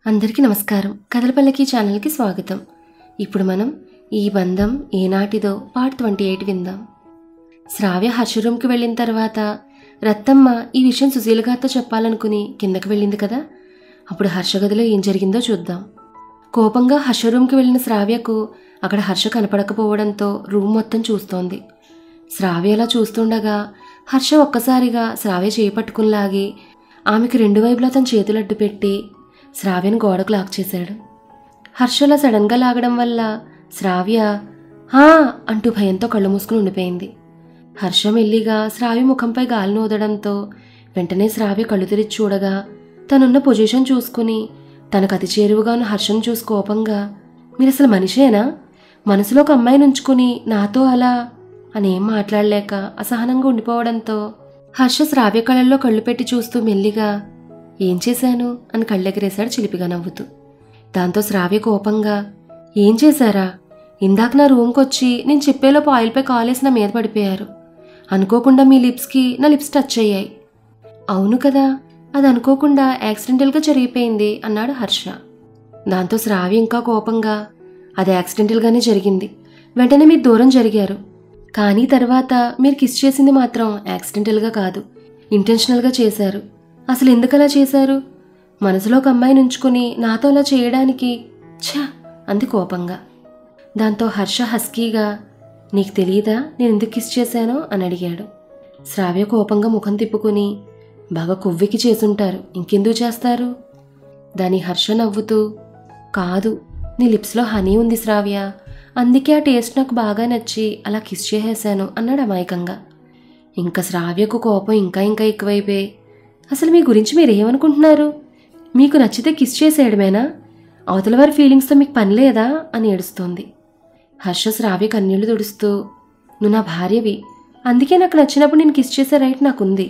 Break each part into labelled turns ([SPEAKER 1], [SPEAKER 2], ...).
[SPEAKER 1] అందరికీ నమస్కారం కథలపల్లకి ఛానల్కి స్వాగతం ఇప్పుడు మనం ఈ బంధం ఏనాటిదో పార్ట్ ట్వంటీ ఎయిట్ విందాం శ్రావ్య హర్ష రూమ్కి వెళ్ళిన తర్వాత రత్తమ్మ ఈ విషయం సుశీల గారితో చెప్పాలనుకుని కిందకి వెళ్ళింది కదా అప్పుడు హర్ష గదిలో ఏం జరిగిందో చూద్దాం కోపంగా హర్ష రూమ్కి వెళ్ళిన శ్రావ్యకు అక్కడ హర్ష కనపడకపోవడంతో రూమ్ మొత్తం చూస్తోంది శ్రావ్య అలా చూస్తుండగా హర్ష ఒక్కసారిగా శ్రావ్య చేపట్టుకుని లాగి ఆమెకి రెండు వైపులా తన చేతులు అడ్డు పెట్టి శ్రావ్యను గోడకు లాక్ చేశాడు హర్షలా సడన్గా లాగడం వల్ల శ్రావ్య హా అంటూ భయంతో కళ్ళు మూసుకుని ఉండిపోయింది హర్ష మెల్లిగా శ్రావ్య ముఖంపై గాలిని ఊదడంతో వెంటనే శ్రావ్య కళ్ళు తెరిచి చూడగా తనున్న పొజిషన్ చూసుకుని తనకు అతి చేరువుగా ఉన్న హర్షను చూసి కోపంగా మీరు అసలు మనిషేనా మనసులో ఒక అమ్మాయిని ఉంచుకుని నాతో అలా అని ఏం మాట్లాడలేక అసహనంగా ఉండిపోవడంతో హర్ష శ్రావ్య కళ్ళల్లో కళ్ళు పెట్టి చూస్తూ మెల్లిగా ఏం చేశాను అని కళ్ళెగరేశాడు చిలిపిగా నవ్వుతూ దాంతో శ్రావ్య కోపంగా ఏం చేశారా ఇందాక నా రూమ్కి వచ్చి నేను చెప్పేలోపు ఆయిల్పై కాలేసి నా మీద పడిపోయారు అనుకోకుండా మీ లిప్స్కి నా లిప్స్ టచ్ అయ్యాయి అవును కదా అది అనుకోకుండా యాక్సిడెంటల్గా జరిగిపోయింది అన్నాడు హర్ష దాంతో శ్రావ్య ఇంకా కోపంగా అది యాక్సిడెంటల్గానే జరిగింది వెంటనే మీరు దూరం జరిగారు కానీ తర్వాత మీరు కిస్ చేసింది మాత్రం యాక్సిడెంటల్గా కాదు ఇంటెన్షనల్గా చేశారు అసలు ఎందుకు అలా చేశారు మనసులో ఒక అమ్మాయిని ఉంచుకుని నాతో అలా చేయడానికి ఛ అంది కోపంగా దాంతో హర్ష హస్కీగా నీకు తెలియదా నేను ఎందుకు కిస్ చేశానో అని అడిగాడు శ్రావ్య కోపంగా ముఖం తిప్పుకుని బాగా కొవ్వికి చేసుంటారు ఇంకెందుకు చేస్తారు దాని హర్ష నవ్వుతూ కాదు నీ లిప్స్లో హనీ ఉంది శ్రావ్య అందుకే ఆ టేస్ట్ నాకు బాగా నచ్చి అలా కిస్ చేసేశాను అన్నాడు అమాయకంగా ఇంకా శ్రావ్యకు కోపం ఇంకా ఇంకా ఎక్కువైపోయి అసలు మీ గురించి మీరు ఏమనుకుంటున్నారు మీకు నచ్చితే కిస్ చేసేయడమేనా అవతల వారి ఫీలింగ్స్తో మీకు పని లేదా అని ఏడుస్తోంది హర్ష శ్రావ్య కన్నీళ్లు తుడుస్తూ నువ్వు నా భార్యవి అందుకే నాకు నచ్చినప్పుడు నేను కిస్ చేసే రైట్ నాకుంది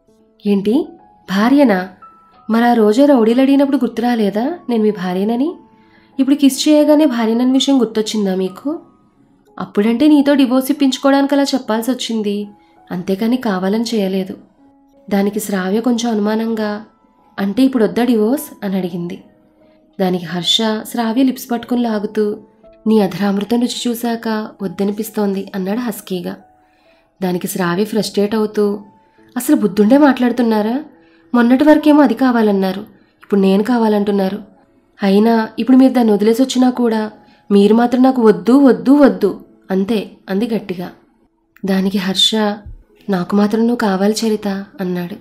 [SPEAKER 1] ఏంటి భార్యనా మరి ఆ రోజే రౌడీలు అడిగినప్పుడు గుర్తు రాలేదా నేను మీ భార్యనని ఇప్పుడు కిస్ చేయగానే భార్యనని విషయం గుర్తొచ్చిందా మీకు అప్పుడంటే నీతో డివోర్స్ ఇప్పించుకోవడానికి అలా చెప్పాల్సి వచ్చింది అంతేకాని కావాలని చేయలేదు దానికి శ్రావ్య కొంచెం అనుమానంగా అంటే ఇప్పుడు వద్దా డివోర్స్ అని అడిగింది దానికి హర్ష శ్రావ్య లిప్స్ పట్టుకుని లాగుతూ నీ అధరామృతం రుచి చూశాక వద్దనిపిస్తోంది అన్నాడు హస్కీగా దానికి శ్రావ్య ఫ్రస్ట్రేట్ అవుతూ అసలు బుద్ధుండే మాట్లాడుతున్నారా మొన్నటి వరకేమో అది కావాలన్నారు ఇప్పుడు నేను కావాలంటున్నారు అయినా ఇప్పుడు మీరు దాన్ని వదిలేసి వచ్చినా కూడా మీరు మాత్రం నాకు వద్దు వద్దు వద్దు అంతే అంది గట్టిగా దానికి హర్ష నాకు మాత్రం నువ్వు కావాలి చరిత అన్నాడు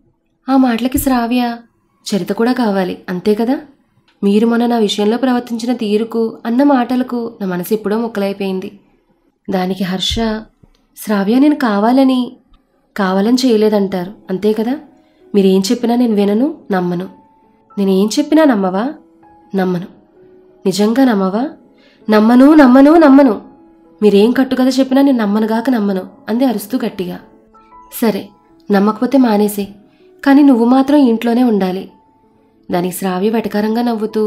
[SPEAKER 1] ఆ మాటలకి శ్రావ్య చరిత కూడా కావాలి అంతే కదా మీరు మొన్న నా విషయంలో ప్రవర్తించిన తీరుకు అన్న మాటలకు నా మనసు ఎప్పుడో మొక్కలైపోయింది దానికి హర్ష శ్రావ్య నేను కావాలని కావాలని చేయలేదంటారు అంతే కదా మీరేం చెప్పినా నేను వినను నమ్మను నేనేం చెప్పినా నమ్మవా నమ్మను నిజంగా నమ్మవా నమ్మను నమ్మను నమ్మను మీరేం కట్టుకథ చెప్పినా నేను నమ్మనుగాక నమ్మను అంది అరుస్తూ గట్టిగా సరే నమ్మకపోతే మానేసి కానీ నువ్వు మాత్రం ఇంట్లోనే ఉండాలి దానికి శ్రావ్య వెటకారంగా నవ్వుతూ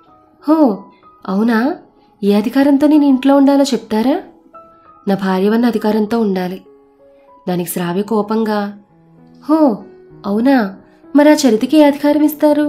[SPEAKER 1] హో అవునా ఏ అధికారంతో నేను ఇంట్లో ఉండాలో చెప్తారా నా భార్యవన్న అధికారంతో ఉండాలి దానికి శ్రావ్య కోపంగా హో అవునా మరి ఆ చరితకి ఏ అధికారం ఇస్తారు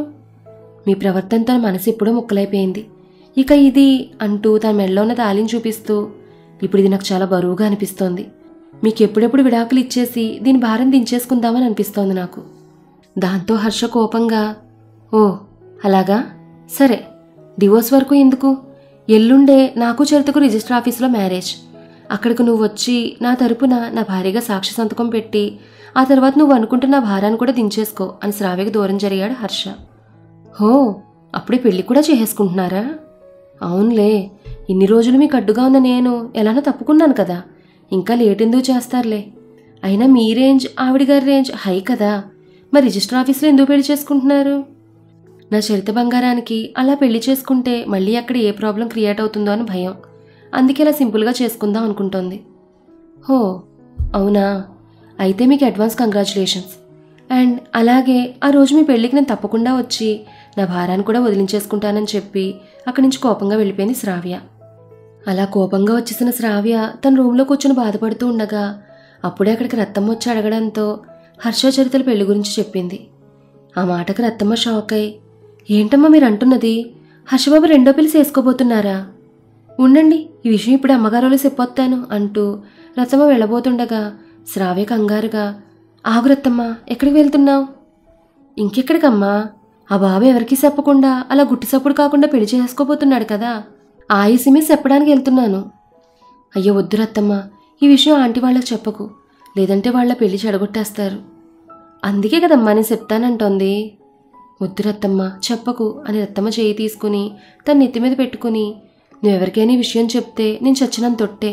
[SPEAKER 1] మీ ప్రవర్తనతో మనసు ఎప్పుడో ముక్కలైపోయింది ఇక ఇది అంటూ తన మెడలో ఉన్న తాళిని చూపిస్తూ ఇప్పుడు ఇది నాకు చాలా బరువుగా అనిపిస్తోంది మీకు ఎప్పుడెప్పుడు విడాకులు ఇచ్చేసి దీని భారం దించేసుకుందామని అనిపిస్తోంది నాకు దాంతో హర్ష కోపంగా ఓ అలాగా సరే డివోర్స్ వరకు ఎందుకు ఎల్లుండే నాకు చరితకు రిజిస్టర్ ఆఫీస్లో మ్యారేజ్ అక్కడికి నువ్వు వచ్చి నా తరపున నా భార్యగా సాక్షి సంతకం పెట్టి ఆ తర్వాత నువ్వు అనుకుంటున్న భారాన్ని కూడా దించేసుకో అని శ్రావ్యకు దూరం జరిగాడు హర్ష హో అప్పుడే పెళ్లి కూడా చేసేసుకుంటున్నారా అవునులే ఇన్ని రోజులు మీకు అడ్డుగా ఉన్న నేను ఎలానో తప్పుకున్నాను కదా ఇంకా లేట్ ఎందుకు చేస్తారులే అయినా మీ రేంజ్ ఆవిడ గారి రేంజ్ హై కదా మరి రిజిస్టర్ ఆఫీస్లో ఎందుకు పెళ్లి చేసుకుంటున్నారు నా చరిత బంగారానికి అలా పెళ్లి చేసుకుంటే మళ్ళీ అక్కడ ఏ ప్రాబ్లం క్రియేట్ అవుతుందో అని భయం అందుకే అలా సింపుల్గా చేసుకుందాం అనుకుంటోంది హో అవునా అయితే మీకు అడ్వాన్స్ కంగ్రాచులేషన్స్ అండ్ అలాగే ఆ రోజు మీ పెళ్ళికి నేను తప్పకుండా వచ్చి నా భారాన్ని కూడా వదిలించేసుకుంటానని చెప్పి అక్కడి నుంచి కోపంగా వెళ్ళిపోయింది శ్రావ్య అలా కోపంగా వచ్చేసిన శ్రావ్య తన రూమ్లో కూర్చొని బాధపడుతూ ఉండగా అప్పుడే అక్కడికి రత్తమ్మ వచ్చి అడగడంతో హర్ష చరితల పెళ్లి గురించి చెప్పింది ఆ మాటకు రత్తమ్మ షాక్ అయి ఏంటమ్మా మీరు అంటున్నది హర్షబాబు రెండో పెళ్లి చేసుకోబోతున్నారా ఉండండి ఈ విషయం ఇప్పుడు అమ్మగారులో చెప్పొత్తాను అంటూ రతమ్మ వెళ్ళబోతుండగా శ్రావ్య కంగారుగా ఆగు రత్తమ్మ ఎక్కడికి వెళ్తున్నావు ఇంకెక్కడికమ్మా ఆ బాబు ఎవరికీ చెప్పకుండా అలా గుట్టి సప్పుడు కాకుండా పెళ్లి చేసుకోబోతున్నాడు కదా ఆయుసిమే చెప్పడానికి వెళ్తున్నాను అయ్యో వద్దు రత్తమ్మ ఈ విషయం ఆంటీ వాళ్ళకి చెప్పకు లేదంటే వాళ్ళ పెళ్లి చెడగొట్టేస్తారు అందుకే కదమ్మా నేను చెప్తానంటోంది వద్దు రత్తమ్మ చెప్పకు అని రత్తమ్మ చేయి తీసుకుని తన నెత్తి మీద పెట్టుకుని నువ్వెవరికైనా ఈ విషయం చెప్తే నేను చచ్చినంత తొట్టే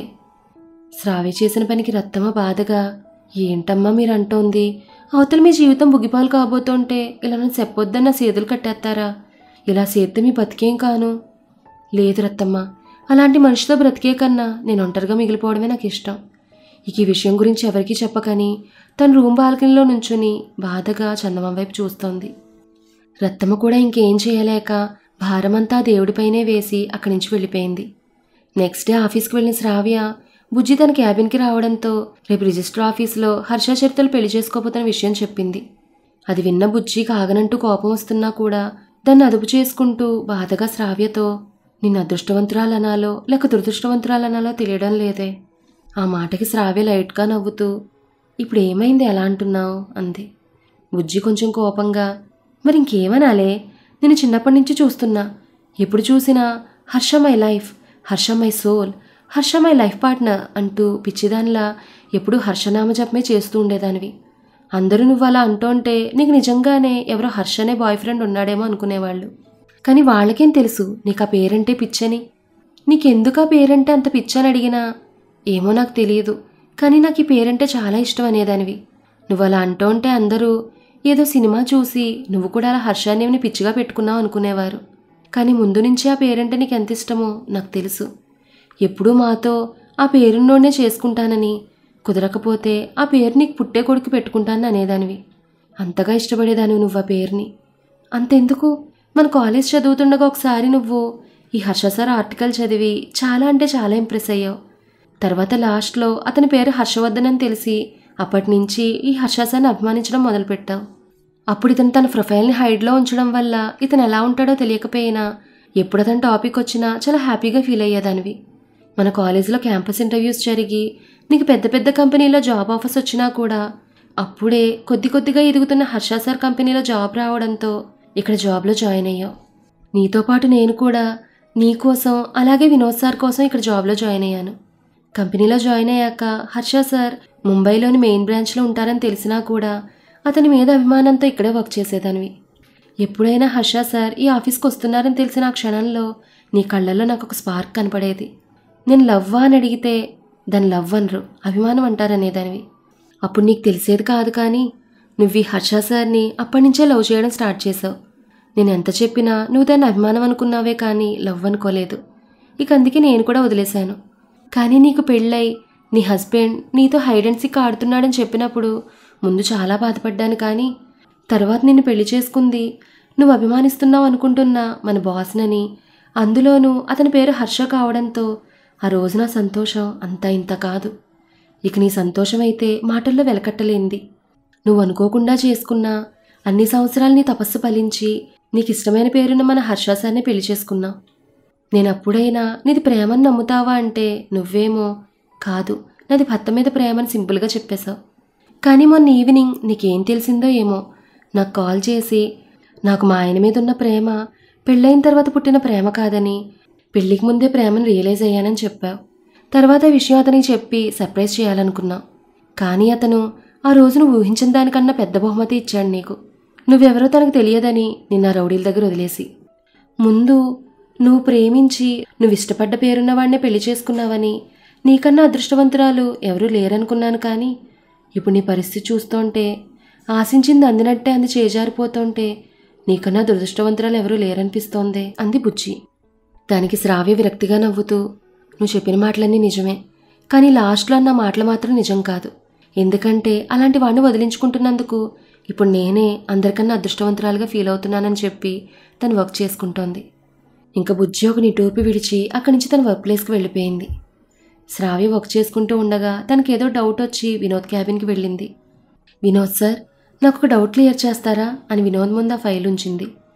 [SPEAKER 1] శ్రావ్య చేసిన పనికి రత్తమ్మ బాధగా ఏంటమ్మా మీరు అంటోంది అవతల మీ జీవితం బుగ్గిపాలు కాబోతుంటే ఇలా నన్ను చెప్పొద్దన్న సేతులు కట్టేస్తారా ఇలా చేస్తే మీ బతికేం కాను లేదు రత్తమ్మ అలాంటి మనిషితో బ్రతికే కన్నా నేను ఒంటరిగా మిగిలిపోవడమే నాకు ఇష్టం ఇక ఈ విషయం గురించి ఎవరికీ చెప్పకని తన రూమ్ బాల్కనీలో నుంచుని బాధగా చందమామ వైపు చూస్తోంది రత్తమ్మ కూడా ఇంకేం చేయలేక భారమంతా దేవుడిపైనే వేసి అక్కడి నుంచి వెళ్ళిపోయింది నెక్స్ట్ డే ఆఫీస్కి వెళ్ళిన శ్రావ్య బుజ్జి తన క్యాబిన్కి రావడంతో రేపు రిజిస్టర్ ఆఫీస్లో హర్ష చరిత్రలు పెళ్లి చేసుకోబోతున్న విషయం చెప్పింది అది విన్న బుజ్జి కాగనంటూ కోపం వస్తున్నా కూడా దాన్ని అదుపు చేసుకుంటూ బాధగా శ్రావ్యతో నిన్ను అదృష్టవంతురాలనాలో లేక దురదృష్టవంతురాలనాలో తెలియడం లేదే ఆ మాటకి శ్రావ్య లైట్గా నవ్వుతూ ఇప్పుడు ఏమైంది ఎలా అంటున్నావు అంది బుజ్జి కొంచెం కోపంగా మరి ఇంకేమనాలే నేను చిన్నప్పటి నుంచి చూస్తున్నా ఎప్పుడు చూసినా Harsha my life Harsha my soul Harsha my life partner అంటూ పిచ్చిదానిలా ఎప్పుడూ హర్షనామ జపమే చేస్తూ ఉండేదానివి అందరూ నువ్వు అలా అంటుంటే నీకు నిజంగానే ఎవరో హర్ష అనే బాయ్ ఫ్రెండ్ ఉన్నాడేమో అనుకునేవాళ్ళు కానీ వాళ్ళకేం తెలుసు నీకు ఆ పేరంటే పిచ్చని నీకెందుకు ఆ పేరంటే అంత పిచ్చని అడిగినా ఏమో నాకు తెలియదు కానీ నాకు ఈ పేరంటే చాలా ఇష్టం అనేదానివి నువ్వు అలా అంటుంటే అందరూ ఏదో సినిమా చూసి నువ్వు కూడా అలా హర్షాన్ని పిచ్చిగా పెట్టుకున్నావు అనుకునేవారు కానీ ముందు నుంచి ఆ పేరంటే నీకు ఎంత ఇష్టమో నాకు తెలుసు ఎప్పుడూ మాతో ఆ పేరున్నోనే చేసుకుంటానని కుదరకపోతే ఆ పేరు నీకు పుట్టే కొడుకు పెట్టుకుంటానని అనేదానివి అంతగా ఇష్టపడేదానివి నువ్వు ఆ పేరుని అంతెందుకు మన కాలేజ్ చదువుతుండగా ఒకసారి నువ్వు ఈ హర్ష సార్ ఆర్టికల్ చదివి చాలా అంటే చాలా ఇంప్రెస్ అయ్యావు తర్వాత లాస్ట్లో అతని పేరు హర్షవర్ధన్ అని తెలిసి అప్పటి నుంచి ఈ హర్ష సార్ని అభిమానించడం మొదలుపెట్టావు అప్పుడు ఇతను తన ప్రొఫైల్ని హైడ్లో ఉంచడం వల్ల ఇతను ఎలా ఉంటాడో తెలియకపోయినా ఎప్పుడు అతని టాపిక్ వచ్చినా చాలా హ్యాపీగా ఫీల్ అయ్యేదానివి మన కాలేజీలో క్యాంపస్ ఇంటర్వ్యూస్ జరిగి నీకు పెద్ద పెద్ద కంపెనీలో జాబ్ ఆఫర్స్ వచ్చినా కూడా అప్పుడే కొద్ది కొద్దిగా ఎదుగుతున్న హర్ష సార్ కంపెనీలో జాబ్ రావడంతో ఇక్కడ జాబ్లో జాయిన్ అయ్యావు నీతో పాటు నేను కూడా నీ కోసం అలాగే వినోద్ సార్ కోసం ఇక్కడ జాబ్లో జాయిన్ అయ్యాను కంపెనీలో జాయిన్ అయ్యాక హర్ష సార్ ముంబైలోని మెయిన్ బ్రాంచ్లో ఉంటారని తెలిసినా కూడా అతని మీద అభిమానంతో ఇక్కడే వర్క్ చేసేదానివి ఎప్పుడైనా హర్ష సార్ ఈ ఆఫీస్కి వస్తున్నారని తెలిసిన ఆ క్షణంలో నీ కళ్ళల్లో నాకు ఒక స్పార్క్ కనపడేది నేను లవ్వా అని అడిగితే దాని లవ్ అనరు అభిమానం అంటారనేదానివి అప్పుడు నీకు తెలిసేది కాదు కానీ నువ్వు ఈ హర్ష సార్ని అప్పటి నుంచే లవ్ చేయడం స్టార్ట్ చేసావు నేను ఎంత చెప్పినా నువ్వు దాన్ని అభిమానం అనుకున్నావే కానీ లవ్ అనుకోలేదు ఇక అందుకే నేను కూడా వదిలేశాను కానీ నీకు పెళ్ళై నీ హస్బెండ్ నీతో హైడ్ అండ్ సిక్ ఆడుతున్నాడని చెప్పినప్పుడు ముందు చాలా బాధపడ్డాను కానీ తర్వాత నిన్ను పెళ్లి చేసుకుంది నువ్వు అభిమానిస్తున్నావు అనుకుంటున్నా మన బాస్నని అందులోనూ అతని పేరు హర్ష కావడంతో ఆ రోజు నా సంతోషం అంతా ఇంత కాదు ఇక నీ సంతోషం అయితే మాటల్లో వెలకట్టలేంది నువ్వు అనుకోకుండా చేసుకున్న అన్ని సంవత్సరాలు నీ తపస్సు ఫలించి నీకు ఇష్టమైన పేరున్న మన హర్షాసాన్ని పెళ్లి చేసుకున్నావు నేను అప్పుడైనా నీది ప్రేమని నమ్ముతావా అంటే నువ్వేమో కాదు నాది భర్త మీద ప్రేమని సింపుల్గా చెప్పేశావు కానీ మొన్న ఈవినింగ్ నీకేం తెలిసిందో ఏమో నాకు కాల్ చేసి నాకు మా ఆయన మీద ఉన్న ప్రేమ పెళ్ళైన తర్వాత పుట్టిన ప్రేమ కాదని పెళ్ళికి ముందే ప్రేమను రియలైజ్ అయ్యానని చెప్పావు తర్వాత ఈ విషయం అతనికి చెప్పి సర్ప్రైజ్ చేయాలనుకున్నావు కానీ అతను ఆ రోజు నువ్వు ఊహించిన దానికన్నా పెద్ద బహుమతి ఇచ్చాడు నీకు నువ్వెవరో తనకు తెలియదని నిన్న ఆ రౌడీల దగ్గర వదిలేసి ముందు నువ్వు ప్రేమించి నువ్వు ఇష్టపడ్డ పేరున్న వాడినే పెళ్లి చేసుకున్నావని నీకన్నా అదృష్టవంతురాలు ఎవరూ లేరనుకున్నాను కానీ ఇప్పుడు నీ పరిస్థితి చూస్తుంటే ఆశించింది అందినట్టే అంది చేజారిపోతుంటే నీకన్నా దురదృష్టవంతురాలు ఎవరూ లేరనిపిస్తోందే అంది బుజ్జి దానికి శ్రావ్య విరక్తిగా నవ్వుతూ నువ్వు చెప్పిన మాటలన్నీ నిజమే కానీ లాస్ట్లో అన్న మాటలు మాత్రం నిజం కాదు ఎందుకంటే అలాంటి వాడిని వదిలించుకుంటున్నందుకు ఇప్పుడు నేనే అందరికన్నా అదృష్టవంతురాలుగా ఫీల్ అవుతున్నానని చెప్పి తను వర్క్ చేసుకుంటోంది ఇంకా బుజ్జి ఒక నిటూపి విడిచి అక్కడి నుంచి తన వర్క్ ప్లేస్కి వెళ్ళిపోయింది శ్రావ్య వర్క్ చేసుకుంటూ ఉండగా తనకేదో డౌట్ వచ్చి వినోద్ క్యాబిన్కి వెళ్ళింది వినోద్ సార్ నాకు ఒక డౌట్ క్లియర్ చేస్తారా అని వినోద్ ముందు ఆ ఫైల్ ఉంచింది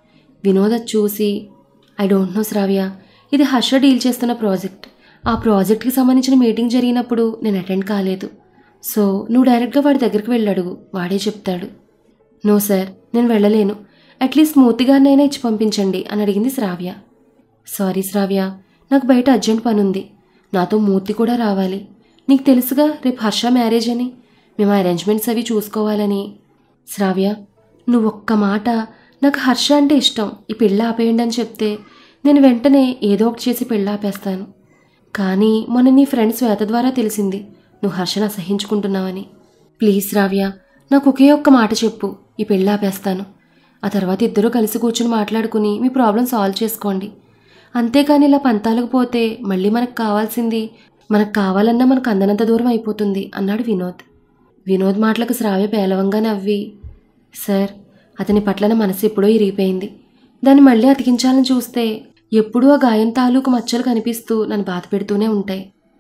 [SPEAKER 1] వినోద్ అది చూసి ఐ డోంట్ నో శ్రావ్య ఇది హర్ష డీల్ చేస్తున్న ప్రాజెక్ట్ ఆ ప్రాజెక్ట్కి సంబంధించిన మీటింగ్ జరిగినప్పుడు నేను అటెండ్ కాలేదు సో నువ్వు డైరెక్ట్గా వాడి దగ్గరికి వెళ్ళి అడుగు వాడే చెప్తాడు నో సార్ నేను వెళ్ళలేను అట్లీస్ట్ మూర్తిగారినైనా ఇచ్చి పంపించండి అని అడిగింది శ్రావ్య సారీ శ్రావ్య నాకు బయట అర్జెంట్ పని ఉంది నాతో మూర్తి కూడా రావాలి నీకు తెలుసుగా రేపు హర్ష మ్యారేజ్ అని మేము అరేంజ్మెంట్స్ అవి చూసుకోవాలని శ్రావ్య నువ్వు ఒక్క మాట నాకు హర్ష అంటే ఇష్టం ఈ పెళ్ళి ఆపేయండి అని చెప్తే నేను వెంటనే ఏదో ఒకటి చేసి పెళ్ళి ఆపేస్తాను కానీ మొన్న నీ ఫ్రెండ్ శ్వేత ద్వారా తెలిసింది నువ్వు హర్షను అసహించుకుంటున్నావని ప్లీజ్ శ్రావ్య నాకు ఒకే ఒక్క మాట చెప్పు ఈ పెళ్ళి ఆపేస్తాను ఆ తర్వాత ఇద్దరూ కలిసి కూర్చుని మాట్లాడుకుని మీ ప్రాబ్లం సాల్వ్ చేసుకోండి అంతేకాని ఇలా పంతాలకు పోతే మళ్ళీ మనకు కావాల్సింది మనకు కావాలన్నా మనకు అందనంత దూరం అయిపోతుంది అన్నాడు వినోద్ వినోద్ మాటలకు శ్రావ్య పేలవంగా నవ్వి సార్ అతని పట్ల నా మనసు ఎప్పుడో ఇరిగిపోయింది దాన్ని మళ్ళీ అతికించాలని చూస్తే ఎప్పుడూ ఆ గాయం తాలూకు మచ్చలు కనిపిస్తూ నన్ను బాధ పెడుతూనే ఉంటాయి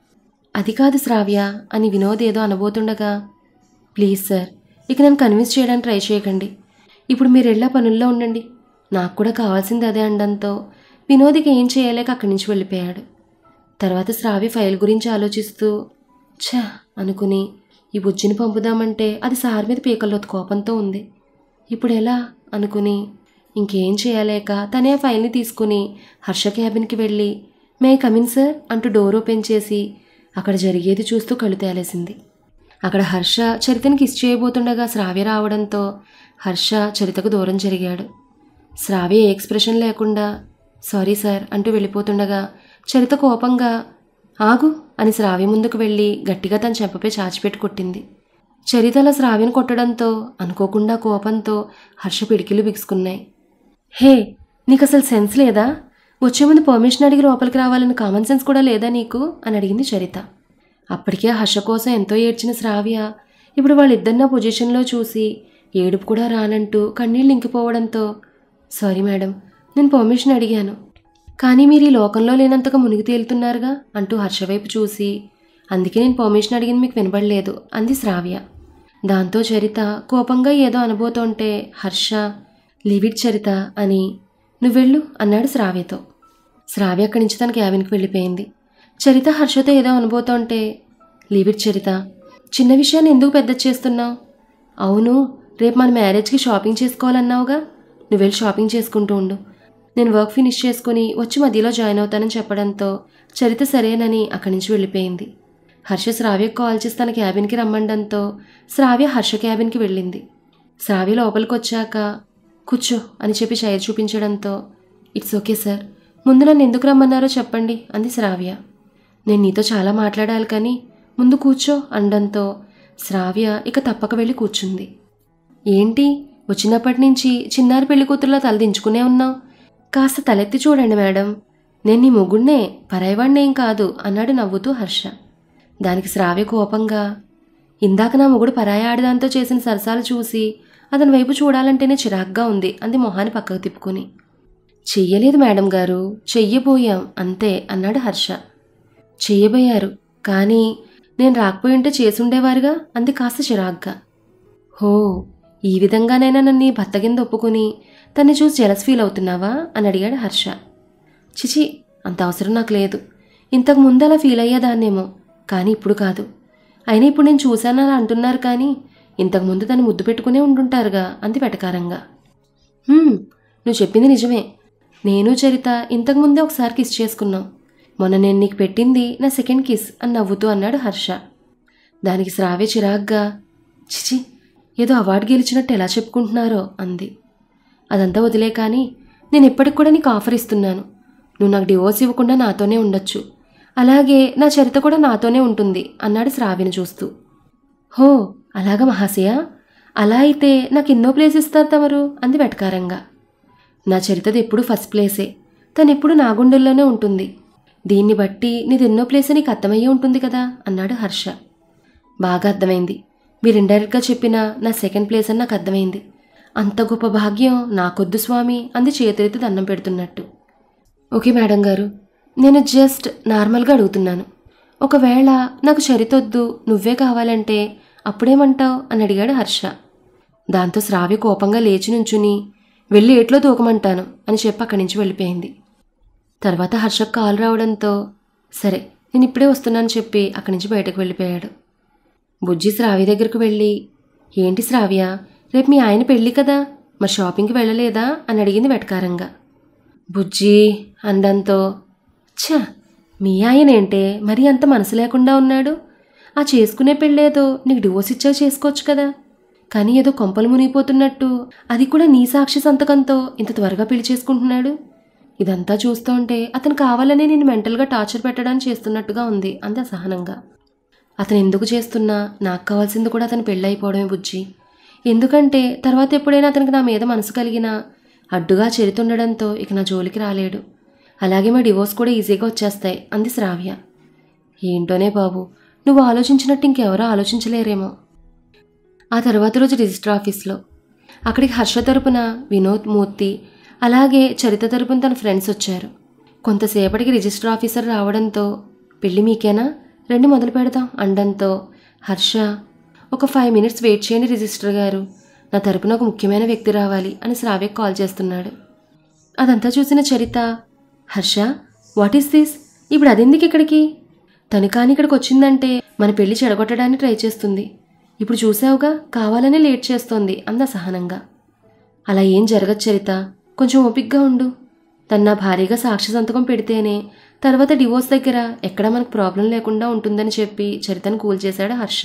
[SPEAKER 1] అది కాదు శ్రావ్య అని వినోద్ ఏదో అనబోతుండగా ప్లీజ్ సార్ ఇక నన్ను కన్విన్స్ చేయడానికి ట్రై చేయకండి ఇప్పుడు మీరు వెళ్ళా పనుల్లో ఉండండి నాకు కూడా కావాల్సింది అదే అనడంతో వినోద్కి ఏం చేయలేక అక్కడి నుంచి వెళ్ళిపోయాడు తర్వాత శ్రావ్య ఫైల్ గురించి ఆలోచిస్తూ ఛ అనుకుని ఈ బుజ్జిని పంపుదామంటే అది సార్ మీద పీకల్లోతు కోపంతో ఉంది ఇప్పుడు ఎలా అనుకుని ఇంకేం చేయలేక తనే ఆ ఫైల్ని తీసుకుని హర్ష క్యాబిన్కి వెళ్ళి మే కమిన్ సార్ అంటూ డోర్ ఓపెన్ చేసి అక్కడ జరిగేది చూస్తూ కళ్ళు తేలేసింది అక్కడ హర్ష చరితని కిస్ చేయబోతుండగా శ్రావ్య రావడంతో హర్ష చరితకు దూరం జరిగాడు శ్రావ్య ఏ ఎక్స్ప్రెషన్ లేకుండా సారీ సార్ అంటూ వెళ్ళిపోతుండగా చరిత కోపంగా ఆగు అని శ్రావ్య ముందుకు వెళ్ళి గట్టిగా తన చెంపపై చాచిపెట్టి కొట్టింది చరిత అలా శ్రావ్యను కొట్టడంతో అనుకోకుండా కోపంతో హర్ష పిడికిలు బిగుసుకున్నాయి హే నీకు అసలు సెన్స్ లేదా వచ్చే ముందు పర్మిషన్ అడిగి లోపలికి రావాలని కామన్ సెన్స్ కూడా లేదా నీకు అని అడిగింది చరిత అప్పటికే హర్ష కోసం ఎంతో ఏడ్చిన శ్రావ్య ఇప్పుడు వాళ్ళిద్దరిన పొజిషన్లో చూసి ఏడుపు కూడా రానంటూ కన్నీళ్ళు ఇంకిపోవడంతో సారీ మేడం నేను పర్మిషన్ అడిగాను కానీ మీరు ఈ లోకంలో లేనంతగా మునిగి తేలుతున్నారుగా అంటూ హర్ష వైపు చూసి అందుకే నేను పర్మిషన్ అడిగింది మీకు వినబడలేదు అంది శ్రావ్య దాంతో చరిత కోపంగా ఏదో అనబోతుంటే హర్ష లివిడ్ చరిత అని నువ్వెళ్ళు అన్నాడు శ్రావ్యతో శ్రావ్య అక్కడి నుంచి తన క్యాబిన్కి వెళ్ళిపోయింది చరిత హర్షతో ఏదో అనబోతుంటే లీవిడ్ చరిత చిన్న విషయాన్ని ఎందుకు పెద్ద చేస్తున్నావు అవును రేపు మన మ్యారేజ్కి షాపింగ్ చేసుకోవాలన్నావుగా నువ్వు వెళ్ళి షాపింగ్ చేసుకుంటూ ఉండు నేను వర్క్ ఫినిష్ చేసుకుని వచ్చి మధ్యలో జాయిన్ అవుతానని చెప్పడంతో చరిత సరేనని అక్కడి నుంచి వెళ్ళిపోయింది హర్ష శ్రావ్యకు కాల్ చేసి తన క్యాబిన్కి రమ్మండంతో శ్రావ్య హర్ష క్యాబిన్కి వెళ్ళింది శ్రావ్య లోపలికి వచ్చాక కూర్చో అని చెప్పి చైర్ చూపించడంతో ఇట్స్ ఓకే సార్ ముందు నన్ను ఎందుకు రమ్మన్నారో చెప్పండి అంది శ్రావ్య నేను నీతో చాలా మాట్లాడాలి కానీ ముందు కూర్చో అనడంతో శ్రావ్య ఇక తప్పక వెళ్ళి కూర్చుంది ఏంటి వచ్చినప్పటి నుంచి చిన్నారి పెళ్లి కూతురులో తలదించుకునే ఉన్నావు కాస్త తలెత్తి చూడండి మేడం నేను నీ మొగుడినే పరాయివాణ్ణేం కాదు అన్నాడు నవ్వుతూ హర్ష దానికి శ్రావ్య కోపంగా ఇందాక నా మొగుడు పరాయి ఆడదాంతో చేసిన సరసాలు చూసి అతని వైపు చూడాలంటేనే చిరాగ్గా ఉంది అంది మొహాన్ని పక్కకు తిప్పుకొని చెయ్యలేదు మేడం గారు చెయ్యబోయాం అంతే అన్నాడు హర్ష చెయ్యబోయారు కానీ నేను రాకపోయి ఉంటే చేసుండేవారుగా అంది కాస్త చిరాగ్గా హో ఈ విధంగానైనా నన్ను ఈ భర్త కింద ఒప్పుకుని తన్ని చూసి జెలస్ ఫీల్ అవుతున్నావా అని అడిగాడు హర్ష చిచి అంత అవసరం నాకు లేదు ఇంతకు ముందు అలా ఫీల్ అయ్యేదాన్నేమో కానీ ఇప్పుడు కాదు అయినా ఇప్పుడు నేను చూశాను అలా అంటున్నారు కానీ ఇంతకు ముందు తను ముద్దు పెట్టుకునే ఉండుంటారుగా అంది వెటకారంగా "హ్మ్, నువ్వు చెప్పింది నిజమే నేను చరిత ఇంతకు ముందే ఒకసారి కిస్ చేసుకున్నాం మొన్న నేను నీకు పెట్టింది నా సెకండ్ కిస్ అని నవ్వుతూ అన్నాడు హర్ష దానికి శ్రావ్య చిరాగ్గా చిచి ఏదో అవార్డు గెలిచినట్టు ఎలా చెప్పుకుంటున్నారో అంది అదంతా వదిలే కానీ నేను ఇప్పటికి కూడా నీకు ఆఫర్ ఇస్తున్నాను నువ్వు నాకు డివోర్స్ ఇవ్వకుండా నాతోనే ఉండొచ్చు అలాగే నా చరిత కూడా నాతోనే ఉంటుంది అన్నాడు శ్రావ్యను చూస్తూ హో అలాగా మహాశయ అలా అయితే నాకు ఎన్నో ప్లేస్ ఇస్తారు తమరు అంది వెటకారంగా నా చరితది ఎప్పుడు ఫస్ట్ ప్లేసే తను ఎప్పుడు నా గుండెల్లోనే ఉంటుంది దీన్ని బట్టి నీది ఎన్నో ప్లేస్ నీకు అర్థమయ్యే ఉంటుంది కదా అన్నాడు హర్ష బాగా అర్థమైంది మీరు ఇండైరెక్ట్గా చెప్పిన నా సెకండ్ ప్లేస్ అని నాకు అర్థమైంది అంత గొప్ప భాగ్యం నాకొద్దు స్వామి అంది చేతులెత్తి దండం పెడుతున్నట్టు ఓకే మేడం గారు నేను జస్ట్ నార్మల్గా అడుగుతున్నాను ఒకవేళ నాకు చరితొద్దు నువ్వే కావాలంటే అప్పుడేమంటావు అని అడిగాడు హర్ష దాంతో శ్రావ్య కోపంగా లేచి నుంచుని వెళ్ళి ఏట్లో దూకమంటాను అని చెప్పి అక్కడి నుంచి వెళ్ళిపోయింది తర్వాత హర్షకు కాల్ రావడంతో సరే నేను ఇప్పుడే వస్తున్నాను చెప్పి అక్కడి నుంచి బయటకు వెళ్ళిపోయాడు బుజ్జి శ్రావ్య దగ్గరకు వెళ్ళి ఏంటి శ్రావ్య రేపు మీ ఆయన పెళ్ళి కదా మరి షాపింగ్కి వెళ్ళలేదా అని అడిగింది వెటకారంగా బుజ్జి అండంతో ఛ మీ ఆయనేంటే మరీ అంత మనసు లేకుండా ఉన్నాడు ఆ చేసుకునే పెళ్ళేదో నీకు డివోర్స్ ఇచ్చా చేసుకోవచ్చు కదా కానీ ఏదో కొంపలు మునిగిపోతున్నట్టు అది కూడా నీ సాక్షి సంతకంతో ఇంత త్వరగా పెళ్లి చేసుకుంటున్నాడు ఇదంతా చూస్తూ ఉంటే అతను కావాలనే నేను మెంటల్గా టార్చర్ పెట్టడానికి చేస్తున్నట్టుగా ఉంది అంత అసహనంగా అతను ఎందుకు చేస్తున్నా నాకు కావాల్సింది కూడా అతను పెళ్ళి అయిపోవడమే బుజ్జి ఎందుకంటే తర్వాత ఎప్పుడైనా అతనికి నా మీద మనసు కలిగినా అడ్డుగా చెరితుండడంతో ఇక నా జోలికి రాలేడు అలాగే మా డివోర్స్ కూడా ఈజీగా వచ్చేస్తాయి అంది శ్రావ్య ఏంటోనే బాబు నువ్వు ఆలోచించినట్టు ఇంకెవరో ఆలోచించలేరేమో ఆ తర్వాత రోజు రిజిస్టర్ ఆఫీస్లో అక్కడికి హర్ష తరపున వినోద్ మూర్తి అలాగే చరిత తరపున తన ఫ్రెండ్స్ వచ్చారు కొంతసేపటికి రిజిస్టర్ ఆఫీసర్ రావడంతో పెళ్ళి మీకేనా రండి మొదలు పెడదాం అండంతో హర్ష ఒక ఫైవ్ మినిట్స్ వెయిట్ చేయండి రిజిస్టర్ గారు నా తరపున ఒక ముఖ్యమైన వ్యక్తి రావాలి అని శ్రావ్యకు కాల్ చేస్తున్నాడు అదంతా చూసిన Charitha Harsha what is this ఇప్పుడు అదెందుకు ఇక్కడికి తను కానీ ఇక్కడికి వచ్చిందంటే మన పెళ్లి చెడగొట్టడానికి ట్రై చేస్తుంది ఇప్పుడు చూసావుగా కావాలనే లేట్ చేస్తోంది అంద సహనంగా అలా ఏం జరగదు చరిత కొంచెం ఓపిగ్గా ఉండు తను నా భారీగా సాక్షి సంతకం పెడితేనే తర్వాత డివోర్స్ దగ్గర ఎక్కడ మనకు ప్రాబ్లం లేకుండా ఉంటుందని చెప్పి చరితను కూల్ చేశాడు హర్ష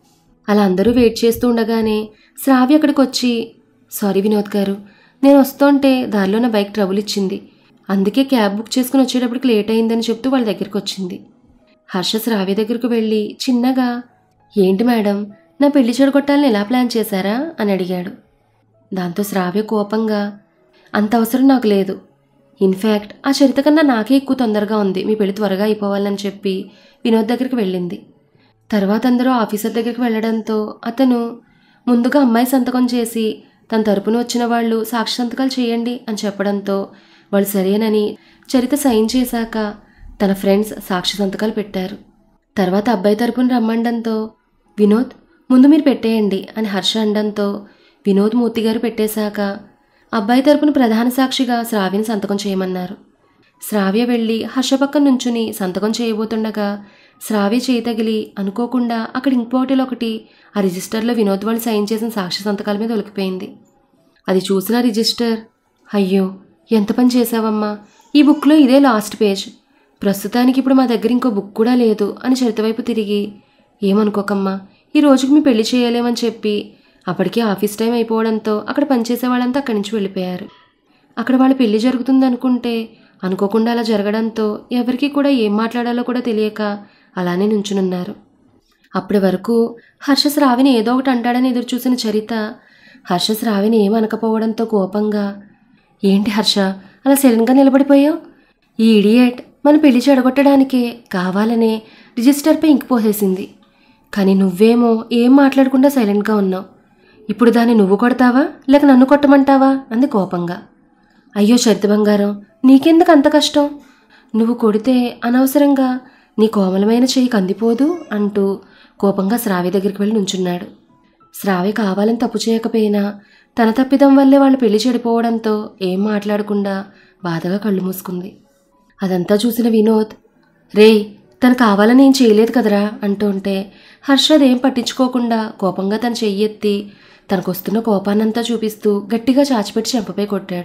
[SPEAKER 1] అలా అందరూ వెయిట్ చేస్తూ ఉండగానే శ్రావ్య అక్కడికి వచ్చి సారీ వినోద్ గారు నేను వస్తుంటే దారిలో నా బైక్ ట్రబుల్ ఇచ్చింది అందుకే క్యాబ్ బుక్ చేసుకుని వచ్చేటప్పటికి లేట్ అయిందని చెప్తూ వాళ్ళ దగ్గరికి వచ్చింది హర్ష శ్రావ్య దగ్గరకు వెళ్ళి చిన్నగా ఏంటి మేడం నా పెళ్లి చెడగొట్టాలని ఎలా ప్లాన్ చేశారా అని అడిగాడు దాంతో శ్రావ్య కోపంగా అంత అవసరం నాకు లేదు ఇన్ఫ్యాక్ట్ ఆ చరిత కన్నా నాకే ఎక్కువ తొందరగా ఉంది మీ పెళ్లి త్వరగా అయిపోవాలని చెప్పి వినోద్ దగ్గరికి వెళ్ళింది తర్వాత అందరూ ఆఫీసర్ దగ్గరికి వెళ్ళడంతో అతను ముందుగా అమ్మాయి సంతకం చేసి తన తరపున వచ్చిన వాళ్ళు సాక్షి సంతకాలు చేయండి అని చెప్పడంతో వాళ్ళు సరేనని చరిత సైన్ చేశాక తన ఫ్రెండ్స్ సాక్షి సంతకాలు పెట్టారు తర్వాత అబ్బాయి తరపున రమ్మండంతో వినోద్ ముందు మీరు పెట్టేయండి అని హర్ష అనడంతో వినోద్ మూర్తి గారు పెట్టేశాక అబ్బాయి తరపున ప్రధాన సాక్షిగా శ్రావ్యని సంతకం చేయమన్నారు శ్రావ్య వెళ్ళి హర్ష పక్కన నుంచుని సంతకం చేయబోతుండగా శ్రావ్య చేయి తగిలి అనుకోకుండా అక్కడ ఇంక్ బాటిల్ ఒకటి ఆ రిజిస్టర్లో వినోద్ వాళ్ళు సైన్ చేసిన సాక్షి సంతకాల మీద ఒలికిపోయింది అది చూసిన రిజిస్టర్ అయ్యో ఎంత పని చేశావమ్మా ఈ బుక్లో ఇదే లాస్ట్ పేజ్ ప్రస్తుతానికి ఇప్పుడు మా దగ్గర ఇంకో బుక్ కూడా లేదు అని చరిత వైపు తిరిగి ఏమనుకోకమ్మా ఈ రోజుకి మీ పెళ్లి చేయలేమని చెప్పి అప్పటికే ఆఫీస్ టైం అయిపోవడంతో అక్కడ పనిచేసే వాళ్ళంతా అక్కడి నుంచి వెళ్ళిపోయారు అక్కడ వాళ్ళ పెళ్లి జరుగుతుంది అనుకుంటే అనుకోకుండా అలా జరగడంతో ఎవరికీ కూడా ఏం మాట్లాడాలో కూడా తెలియక అలానే నుంచునున్నారు అప్పటి వరకు హర్ష శ్రావిని ఏదో ఒకటి అంటాడని ఎదురు చూసిన చరిత హర్ష శ్రావిని ఏమనకపోవడంతో కోపంగా ఏంటి హర్ష అలా సడన్గా నిలబడిపోయావు ఈ ఇడియట్ మన పెళ్లి చెడగొట్టడానికే కావాలనే రిజిస్టర్పై ఇంకి పోసేసింది కానీ నువ్వేమో ఏం మాట్లాడకుండా సైలెంట్గా ఉన్నావు ఇప్పుడు దాన్ని నువ్వు కొడతావా లేక నన్ను కొట్టమంటావా అంది కోపంగా అయ్యో చరిత బంగారం నీకెందుకు అంత కష్టం నువ్వు కొడితే అనవసరంగా నీ కోమలమైన చెయ్యి కందిపోదు అంటూ కోపంగా శ్రావ్య దగ్గరికి వెళ్ళి నుంచున్నాడు శ్రావ్య కావాలని తప్పు చేయకపోయినా తన తప్పిదం వల్లే వాళ్ళు పెళ్లి చెడిపోవడంతో ఏం మాట్లాడకుండా బాధగా కళ్ళు మూసుకుంది అదంతా చూసిన వినోద్ రేయ్ తను కావాలని ఏం చేయలేదు కదరా అంటుంటే హర్ష అదేం పట్టించుకోకుండా కోపంగా తన చెయ్యెత్తి తనకొస్తున్న కోపాన్నంతా చూపిస్తూ గట్టిగా చాచిపెట్టి చెంపపై కొట్టాడు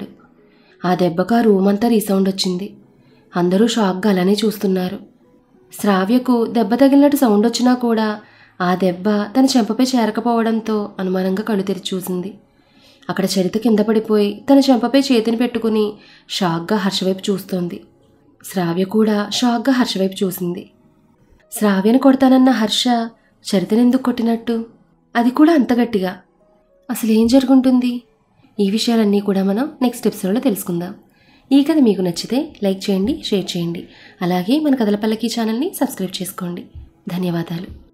[SPEAKER 1] ఆ దెబ్బకు ఆ రూమ్ అంతా రీసౌండ్ వచ్చింది అందరూ షాక్గా అలానే చూస్తున్నారు శ్రావ్యకు దెబ్బ తగిలినట్టు సౌండ్ వచ్చినా కూడా ఆ దెబ్బ తన చెంపపై చేరకపోవడంతో అనుమానంగా కళ్ళు తెరిచి చూసింది అక్కడ చరిత కింద పడిపోయి తన చెంపపై చేతిని పెట్టుకుని షాక్గా హర్షవైపు చూస్తోంది శ్రావ్య కూడా షాక్గా హర్షవైపు చూసింది శ్రావ్యను కొడతానన్న హర్ష చరితనెందుకు కొట్టినట్టు అది కూడా అంత గట్టిగా అసలు ఏం జరుగుంటుంది ఈ విషయాలన్నీ కూడా మనం నెక్స్ట్ ఎపిసోడ్లో తెలుసుకుందాం ఈ కథ మీకు నచ్చితే లైక్ చేయండి షేర్ చేయండి అలాగే మన కథల పల్లకి ఛానల్ని సబ్స్క్రైబ్ చేసుకోండి ధన్యవాదాలు